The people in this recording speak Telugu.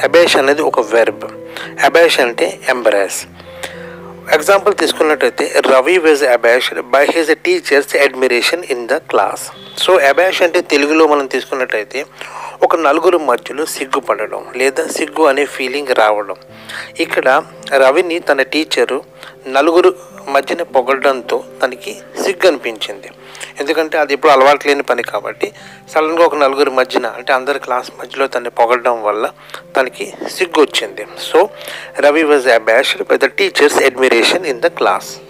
అబేష్ అనేది ఒక వెర్బ్ అబేష్ అంటే ఎంబరాస్ ఎగ్జాంపుల్ తీసుకున్నట్టయితే Ravi was abashed by his teacher's admiration in the class so abash అంటే తెలుగులో మనం తీసుకున్నట్టయితే ఒక నలుగురు మధ్యలో సిగ్గుపడడం లేదా సిగ్గు అనే ఫీలింగ్ రావడం ఇక్కడ రవిని తన టీచరు నలుగురు మధ్యన పొగడడంతో తనకి సిగ్గు అనిపించింది ఎందుకంటే అది ఎప్పుడు అలవాటు లేని పని కాబట్టి సడన్గా ఒక నలుగురు మధ్యన అంటే అందరి క్లాస్ మధ్యలో తనని పొగడడం వల్ల తనకి సిగ్గు వచ్చింది so Ravi was abashed by the teacher's admiration in the class